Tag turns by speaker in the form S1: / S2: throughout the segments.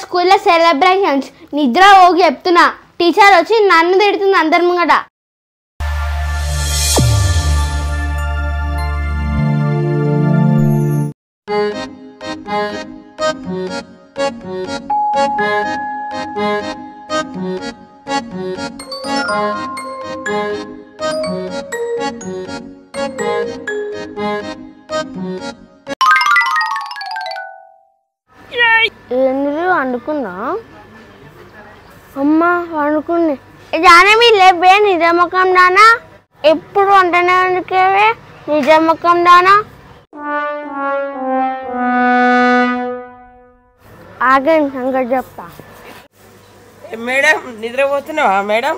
S1: స్కూల్లో సెలబ్రేషన్స్ నిద్ర ఓగి చెప్తున్నా టీచర్ వచ్చి నన్ను తిడుతుంది అందరి ముంగట ఎందుకు వండుకుందా అమ్మా వండుకుంది జానవి లేవే నిజముఖం దానా ఎప్పుడు వంటనే వండుకేవే నిజముఖం దానా ఆగండి సంగతి చెప్తా
S2: ఏ మేడం నిద్రపోతున్నావా మేడం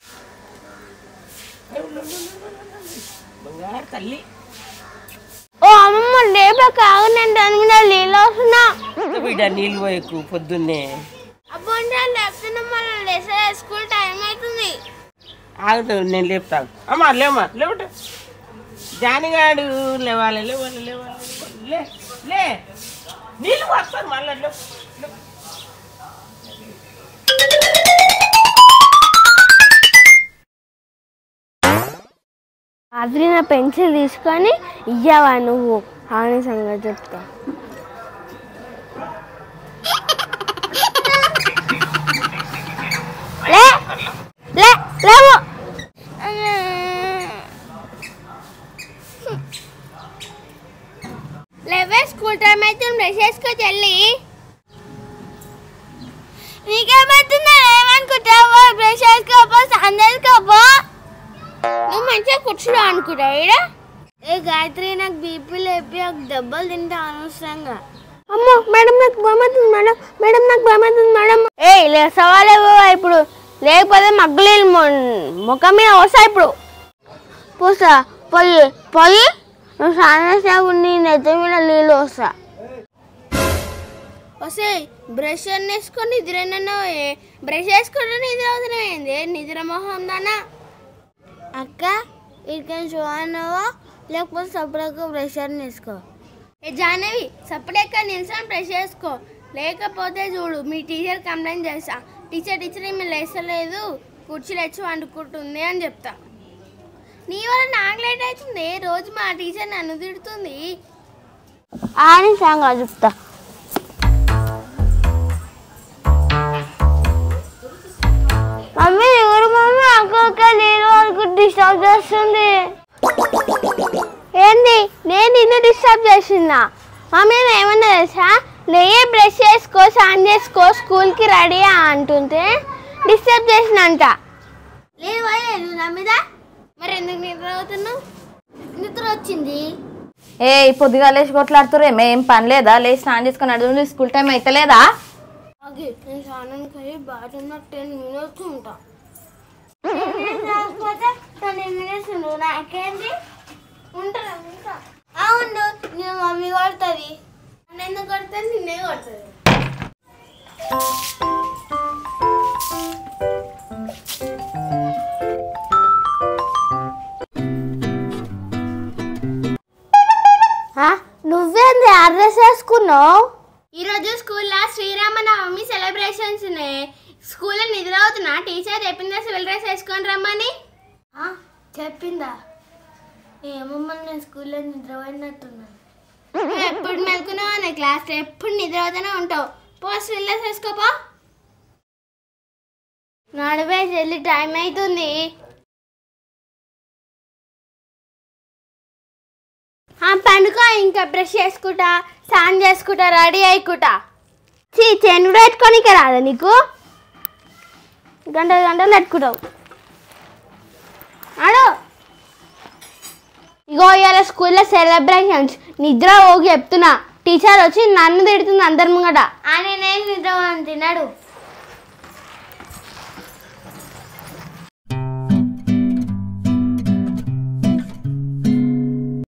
S2: బంగారు తల్లి
S1: ఓ అమ్మమ్మ లేపక ఆగు నేను దాని మీద నీళ్ళు వస్తున్నా
S2: బిడ్డ నీళ్ళు పోయకు పొద్దున్నే
S1: అబ్బో నేను లేపుతున్నా మళ్ళీ లేసే స్కూల్ టైం అవుతుంది
S2: ఆగుతావు నేను లేపుతాను అమ్మా లేమ్మా లేవట జానిగాడు లేవాలి లేవాలి లేవాలి లే లే నీళ్ళు వస్తాను మళ్ళీ లేవు లేవు.
S1: రాత్రి నా పెన్సిల్ తీసుకొని ఇయ్యవా నువ్వు అని సంగతి చెప్తా లే లే లేవు లేవే స్కూల్ టైం అయితే బ్రష్ చేసుకో చెల్లి నీకేమవుతుందా ఏమనుకుంటావో బ్రష్ చేసుకోపో స్నానం చేసుకోపో నువ్వు మంచిగా కూర్చున్నా అనుకుంటా ఈడ ఏ గాయత్రి నాకు బీపీ లేపి ఒక దెబ్బలు తింటా అనవసరంగా అమ్మో మేడం నాకు భయమవుతుంది మేడం మేడం నాకు భయమవుతుంది మేడం ఏ లే సవాలేవో ఇప్పుడు లేకపోతే మగ్గలీలు ముఖం మీద వస్తా ఇప్పుడు పోసా పోయి పోయి నువ్వు స్నానం చేసావు నీ నెత్తి మీద నీళ్ళు వస్తా వస్తే బ్రష్ అన్ని వేసుకొని నిద్ర బ్రష్ వేసుకుంటే నిద్ర అవుతున్నావు ఏంది నిద్ర మొహం దానా అక్క ఇక్కడ చూడనవా లేకపోతే సపరేట్గా బ్రష్ అని వేసుకో ఏ జానవి సపరేట్గా నిల్చొని బ్రష్ చేసుకో లేకపోతే చూడు మీ టీచర్ కంప్లైంట్ చేస్తా టీచర్ టీచర్ ఈమె లేసలేదు కుర్చీలు వచ్చి వండుకుంటుంది అని చెప్తా నీ వల్ల నాకు లేట్ అవుతుంది రోజు మా టీచర్ నన్ను తిడుతుంది అని సాంగ్ చెప్తా మమ్మీ ఎవరు మమ్మీ అక్క నేను వరకు డిస్టర్బ్ చేస్తుంది ఏంది నేను నిన్ను డిస్టర్బ్ చేసిందా మమ్మీ నేను ఏమన్నా తెలుసా లేయే బ్రష్ చేసుకో స్నానం చేసుకో స్కూల్కి రెడీ అంటుంటే డిస్టర్బ్ చేసినంట లేదు లేదు నా మీద మరి ఎందుకు నిద్ర అవుతున్నావు నిద్ర వచ్చింది
S3: ఏ పొద్దుగా లేచి కొట్లాడుతురే ఏం పని లేదా లేచి స్నానం చేసుకొని అడుగు స్కూల్ టైం అయితలేదా
S1: ఓకే నేను స్నానానికి అయ్యి బాత్రూమ్ టెన్ మినిట్స్ ఉంటా టెన్ మినిట్స్ ఉండు నాకేంటి ఉంటాను ఉంటా అవును నేను మమ్మీ కొడుతుంది నన్ను ఎందుకు కొడుతుంది నిన్నే కొడుతుంది నువ్వేంది అడ్రస్ వేసుకున్నావు ఈరోజు స్కూల్లో శ్రీరామనవమి సెలబ్రేషన్స్ ఉన్నాయి స్కూల్లో నిద్ర అవుతున్నా టీచర్ చెప్పిందా సివిల్ డ్రెస్ వేసుకొని రమ్మని చెప్పిందా ఏమమ్మా నేను స్కూల్లో నిద్రపోయినట్టున్నా ఎప్పుడు మెలుకున్నావు అనే క్లాస్ ఎప్పుడు నిద్ర అవుతూనే ఉంటావు పో సివిల్ డ్రెస్ వేసుకోపో నడివే చెల్లి టైం అవుతుంది ఆ, పండుకో ఇంకా బ్రష్ చేసుకుంటా స్నానం చేసుకుంటా రెడీ అయికుంటా చీ చెన్ను పెట్టుకోనికే రాదా నీకు గంటలు గంటలు పెట్టుకుంటావు ఆడు ఇగో ఇవాళ స్కూల్లో సెలబ్రేషన్స్ నిద్ర ఓగి చెప్తున్నా టీచర్ వచ్చి నన్ను తిడుతుంది అందరి ముంగట నేనేం నిద్ర తిన్నాడు